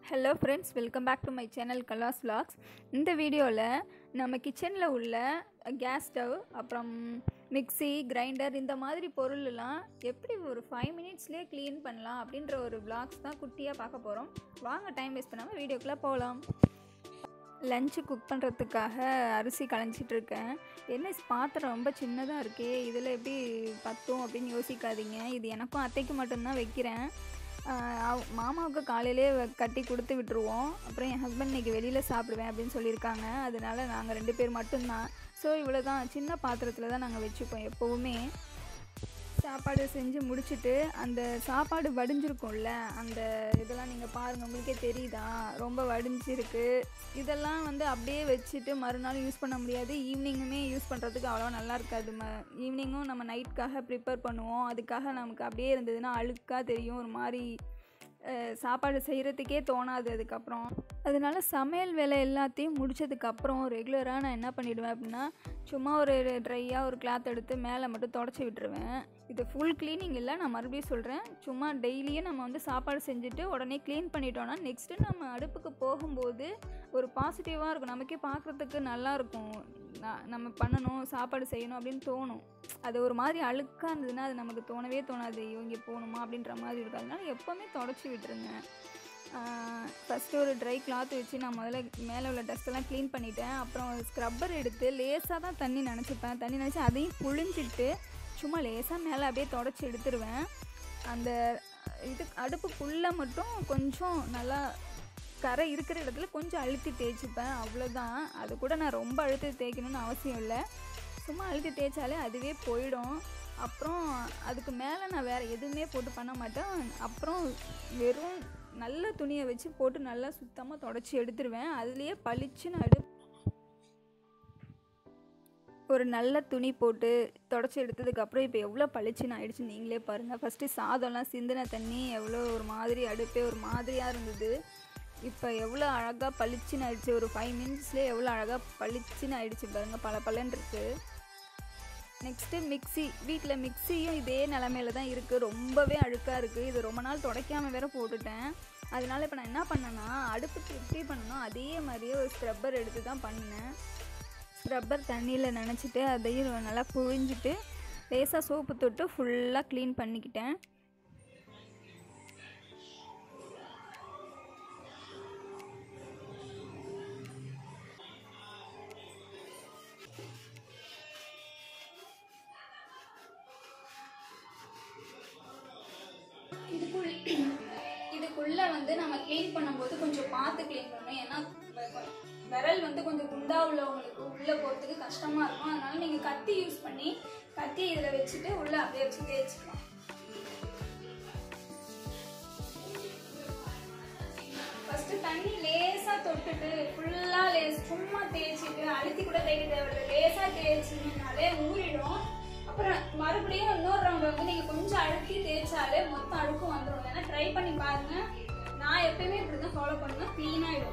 hello friends welcome back to my channel Kala's vlogs இந்த வீடியோவில் நம்ம கிச்சனில் உள்ள கேஸ் ஸ்டவ் அப்புறம் மிக்ஸி கிரைண்டர் இந்த மாதிரி பொருளெல்லாம் எப்படி ஒரு ஃபைவ் மினிட்ஸ்லேயே க்ளீன் பண்ணலாம் அப்படின்ற ஒரு vlogs தான் குட்டியாக பார்க்க போகிறோம் வாங்க டைம் வேஸ்ட் பண்ணாமல் வீடியோக்குள்ளே போகலாம் லஞ்சு குக் பண்ணுறதுக்காக அரிசி களைஞ்சிட்டு இருக்கேன் என்ன பாத்திரம் ரொம்ப சின்னதாக இருக்கே இதில் எப்படி பத்தும் அப்படின்னு யோசிக்காதீங்க இது எனக்கும் அத்தைக்கு மட்டும்தான் வைக்கிறேன் ஆஹ் அவ- மாமாவுக்கு காலையிலே வ- கட்டி கொடுத்து விட்டுருவோம் அப்புறம் என் ஹஸ்பண்ட் இன்னைக்கு வெளியில் சாப்பிடுவேன் அப்படின்னு சொல்லியிருக்காங்க அதனால நாங்கள் ரெண்டு பேர் மட்டும்தான் ஸோ இவ்வளோ தான் சின்ன பாத்திரத்தில் தான் நாங்கள் வச்சுப்போம் எப்போவுமே சாப்பாடு செஞ்சு முடிச்சுட்டு அந்த சாப்பாடு வடிஞ்சிருக்கும்ல அந்த இதெல்லாம் நீங்கள் பாருங்கள் உங்களுக்கே தெரியுதா ரொம்ப வடிஞ்சிருக்கு இதெல்லாம் வந்து அப்படியே வச்சுட்டு மறுநாள் யூஸ் பண்ண முடியாது ஈவினிங்குமே யூஸ் பண்ணுறதுக்கு அவ்வளோ நல்லா இருக்காது ம ஈவினிங்கும் நம்ம நைட்காக ப்ரிப்பேர் பண்ணுவோம் அதுக்காக நமக்கு அப்படியே இருந்ததுன்னா அழுக்காக தெரியும் ஒரு மாதிரி அஹ், சாப்பாடு செய்கிறதுக்கே தோணாது அதுக்கப்புறம் அதனால சமையல் வேலை எல்லாத்தையும் முடிச்சதுக்கப்புறம் ரெகுலராக நான் என்ன பண்ணிடுவேன் அப்படின்னா சும்மா ஒரு ட்ரையாக ஒரு கிளாத் எடுத்து மேலே மட்டும் தொடச்சி விட்டுருவேன் இது ஃபுல் க்ளீனிங் இல்லை நான் மறுபடியும் சொல்கிறேன் சும்மா டெய்லியும் நம்ம வந்து சாப்பாடு செஞ்சுட்டு உடனே க்ளீன் பண்ணிட்டோம்னா நெக்ஸ்ட்டு நம்ம அடுப்புக்கு போகும்போது ஒரு பாசிட்டிவாக இருக்கும் நமக்கே பார்க்குறதுக்கு நல்லா இருக்கும் ந- நம்ம பண்ணணும் சாப்பாடு செய்யணும் அப்படின்னு தோணும் அது ஒரு மாதிரி அழுக்காக இருந்ததுன்னா அது நமக்கு தோணவே தோணாது ஐயோ இங்கே போகணுமா அப்படின்ற மாதிரி இருக்கும் அதனால எப்போவுமே தொடச்சி விட்டுருங்க ஃபஸ்ட்டு ஒரு ட்ரை கிளாத் வச்சு நான் முதல்ல மேலே உள்ள டஸ்ட்டெல்லாம் க்ளீன் பண்ணிட்டேன் அப்புறம் ஸ்க்ரப்பர் எடுத்து லேசாக தான் தண்ணி நினச்சிப்பேன் தண்ணி நினச்சி அதையும் புழிஞ்சிட்டு சும்மா லேசாக மேலே அப்படியே தொடச்சி எடுத்துருவேன் அந்த இது அடுப்புக்குள்ளே மட்டும் கொஞ்சம் நல்லா கரை இருக்கிற இடத்துல கொஞ்சம் அழுத்தி தேய்ச்சிப்பேன் அவ்வளோதான் அது கூட நான் ரொம்ப அழுத்தி தேய்க்கணும்னு அவசியம் இல்லை சும்மா அழுத்தி தேய்ச்சாலே அதுவே போயிடும் அப்புறம் அதுக்கு மேலே நான் வேறு எதுவுமே போட்டு பண்ண மாட்டேன் அப்புறம் வெறும் நல்ல துணியை வச்சு போட்டு நல்லா சுத்தமாக தொடச்சி எடுத்துருவேன் அதுலேயே பளிச்சுன்னு அடு ஒரு நல்ல துணி போட்டு தொடச்சி எடுத்ததுக்கப்புறம் இப்போ எவ்வளோ பளிச்சுன்னு ஆயிடுச்சு நீங்களே பாருங்கள் ஃபஸ்ட்டு சாதம்லாம் சிந்தின தண்ணி எவ்வளோ ஒரு மாதிரி அடுப்பே ஒரு மாதிரியாக இருந்தது இப்போ எவ்வளோ அழகாக பளிச்சுன்னு ஆயிடுச்சு ஒரு ஃபைவ் மினிட்ஸ்லேயே எவ்வளோ அழகாக பளிச்சுன்னு ஆயிடுச்சு பாருங்கள் பல பலன் இருக்குது நெக்ஸ்ட்டு மிக்ஸி வீட்டில் மிக்ஸியும் இதே நிலமையில தான் இருக்குது ரொம்பவே அழுக்காக இருக்குது இது ரொம்ப நாள் துடைக்காம வேற போட்டுட்டேன் அதனால இப்போ நான் என்ன பண்ணேன்னா அடுப்புக்கு எப்படி பண்ணணும் அதே மாதிரியே ஒரு ஸ்க்ரப்பர் எடுத்து தான் பண்ணேன் ஸ்க்ரப்பர் தண்ணியில் நனைச்சிட்டு அதையும் நல்லா புழிஞ்சிட்டு லேசாக சோப்பு தொட்டு ஃபுல்லாக க்ளீன் பண்ணிக்கிட்டேன் இதுக்குள் இதுக்குள்ளே வந்து நம்ம க்ளீன் பண்ணும்போது கொஞ்சம் பார்த்து க்ளீன் பண்ணணும் ஏன்னா வ- விரல் வந்து கொஞ்சம் குண்டா உள்ளவங்களுக்கு உள்ளே போகிறதுக்கு கஷ்டமாக இருக்கும் அதனால நீங்கள் கத்தி யூஸ் பண்ணி கத்தி இதில் வச்சுட்டு உள்ளே அப்படியே வச்சு தேய்ச்சிக்கலாம் ஃபர்ஸ்ட் தண்ணி லேசா தொட்டுட்டு ஃபுல்லா லேஸ் சும்மா தேய்ச்சிட்டு அழுத்தி கூட தேய்க்க தேவையில்ல லேசா தேய்ச்சிங்கனாலே ஊறிடும் அப்புறம் மறுபடியும் இன்னொரு ரவுண்ட் வந்து நீங்க கொஞ்சம் அழுத்தி தேய்ச்சாலே மொத்த அழுக்கும் வந்துடும் ஏன்னா ட்ரை பண்ணி பாருங்க நான் எப்பயுமே இப்படி தான் ஃபாலோ பண்ணுவேன் க்ளீன் ஆயிடும்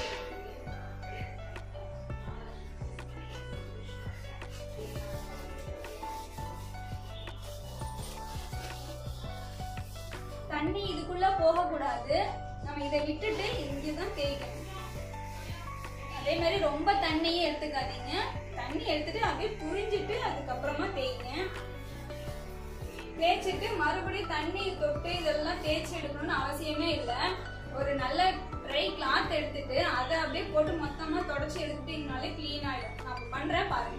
தண்ணி இதுக்குள்ள போகக்கூடாது நம்ம இதை விட்டுட்டு இங்கே தான் தேய்க்கணும் அதே மாதிரி ரொம்ப தண்ணியும் எடுத்துக்காதீங்க தண்ணி எடுத்துட்டு அப்படியே புரிஞ்சிட்டு அதுக்கப்புறமா தேய்ங்க தேய்ச்சிட்டு மறுபடியும் தண்ணி தொட்டு இதெல்லாம் தேய்ச்சி எடுக்கணும்னு அவசியமே இல்லை ஒரு நல்ல ட்ரை கிளாத் எடுத்துட்டு அதை அப்படியே போட்டு மொத்தமா தொடச்சி எடுத்துட்டீங்கனாலே க்ளீன் ஆயிடும் நான் பண்றேன் பாருங்க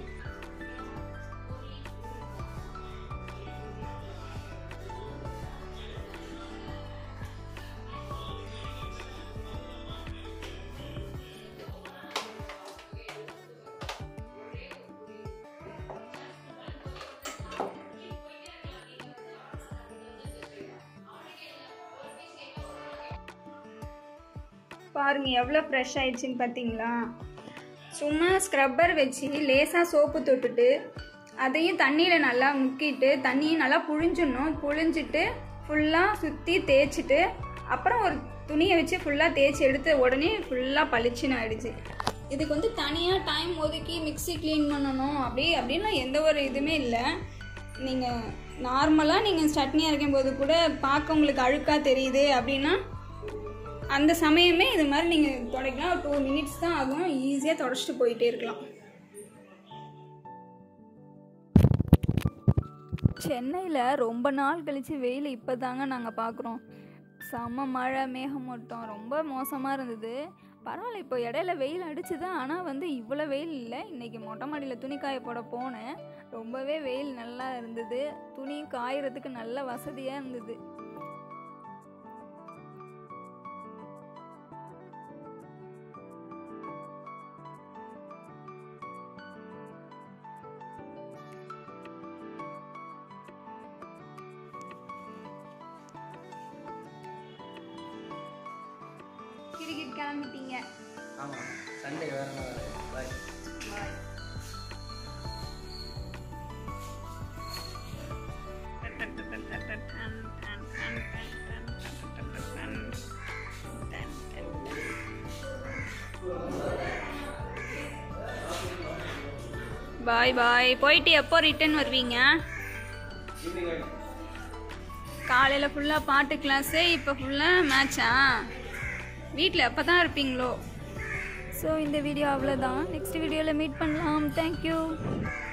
பாருங்க எவ்வளோ ஃப்ரெஷ் ஆயிடுச்சுன்னு பார்த்தீங்களா சும்மா ஸ்க்ரப்பர் வச்சு லேசாக சோப்பு தொட்டுட்டு அதையும் தண்ணியில் நல்லா முக்கிட்டு தண்ணியும் நல்லா புழிஞ்சிடணும் புழிஞ்சிட்டு ஃபுல்லாக சுற்றி தேய்ச்சிட்டு அப்புறம் ஒரு துணியை வச்சு ஃபுல்லாக தேய்ச்சி எடுத்த உடனே ஃபுல்லாக பளிச்சுன்னு ஆயிடுச்சு இதுக்கு வந்து தனியாக டைம் ஒதுக்கி மிக்ஸி க்ளீன் பண்ணணும் அப்படி அப்படின்லாம் எந்த ஒரு இதுவுமே இல்லை நீங்கள் நார்மலாக நீங்கள் சட்னி அரைக்கும் போது கூட பார்க்க உங்களுக்கு அழுக்காக தெரியுது அப்படின்னா அந்த சமயமே இது மாதிரி நீங்கள் துடைக்கலாம் டூ மினிட்ஸ் தான் ஆகும் ஈஸியாக தொடச்சிட்டு போயிட்டே இருக்கலாம் சென்னையில் ரொம்ப நாள் கழித்து வெயில் இப்போ தாங்க நாங்கள் பார்க்குறோம் செம்ம மழை மேகமூட்டம் ரொம்ப மோசமாக இருந்தது பரவாயில்ல இப்போ இடையில வெயில் அடிச்சுது ஆனால் வந்து இவ்வளோ வெயில் இல்லை இன்றைக்கி மொட்டை மாடியில் துணி காய போட போனேன் ரொம்பவே வெயில் நல்லா இருந்தது துணி காயறதுக்கு நல்ல வசதியாக இருந்தது கிரிக்கெட் கிளம்பிட்டீங்க ஆமாம் சண்டே வேற வேறு பாய் பாய் பாய் போயிட்டு எப்போ ரிட்டர்ன் வருவீங்க காலையில் ஃபுல்லாக பாட்டு கிளாஸு இப்போ ஃபுல்லாக மேட்சா வீட்டில் எப்போ தான் இருப்பீங்களோ ஸோ இந்த வீடியோ அவ்வளோதான் நெக்ஸ்ட் வீடியோவில் மீட் பண்ணலாம் தேங்க்யூ